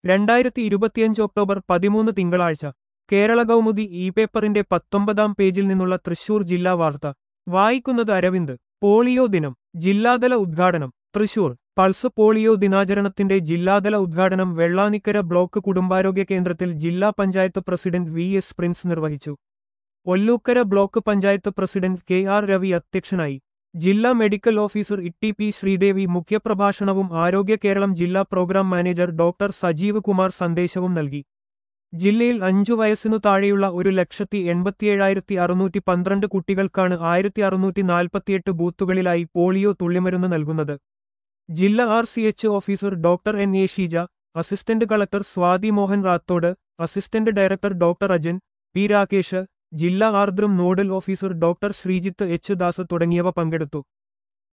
രണ്ടായിരത്തി ഇരുപത്തിയഞ്ച് ഒക്ടോബർ പതിമൂന്ന് തിങ്കളാഴ്ച കേരള കൗമുദി ഇ പേപ്പറിന്റെ പത്തൊമ്പതാം പേജിൽ നിന്നുള്ള തൃശൂർ ജില്ലാ വാർത്ത വായിക്കുന്നത് അരവിന്ദ് പോളിയോ ദിനം ജില്ലാതല ഉദ്ഘാടനം തൃശൂർ പൾസ് പോളിയോ ദിനാചരണത്തിന്റെ ജില്ലാതല ഉദ്ഘാടനം വെള്ളാനിക്കര ബ്ലോക്ക് കുടുംബാരോഗ്യ കേന്ദ്രത്തിൽ ജില്ലാ panchayat president V S Prince നിർവഹിച്ചു Ollukkara block panchayat president K R Ravi അധ്യക്ഷനായി ജില്ലാ മെഡിക്കൽ ഓഫീസർ ഇട്ടി പി ശ്രീദേവി മുഖ്യപ്രഭാഷണവും ആരോഗ്യ കേരളം ജില്ലാ program manager doctor Sajeev Kumar സന്ദേശവും നൽകി ജില്ലയിൽ അഞ്ചു വയസ്സിനു താഴെയുള്ള ഒരു ലക്ഷത്തി എൺപത്തിയേഴായിരത്തി അറുന്നൂറ്റി പന്ത്രണ്ട് കുട്ടികൾക്കാണ് ആയിരത്തി അറുന്നൂറ്റി നാൽപ്പത്തിയെട്ട് ബൂത്തുകളിലായി പോളിയോ തുള്ളിമരുന്ന് നൽകുന്നത് ജില്ലാ R C H officer doctor N A Sheeja assistant collector Swathi Mohan Rathod assistant director doctor Ajan P Rakesh ജില്ലാ Ardram nodal officer doctor Sreejith H Das തുടങ്ങിയവ പങ്കെടുത്തു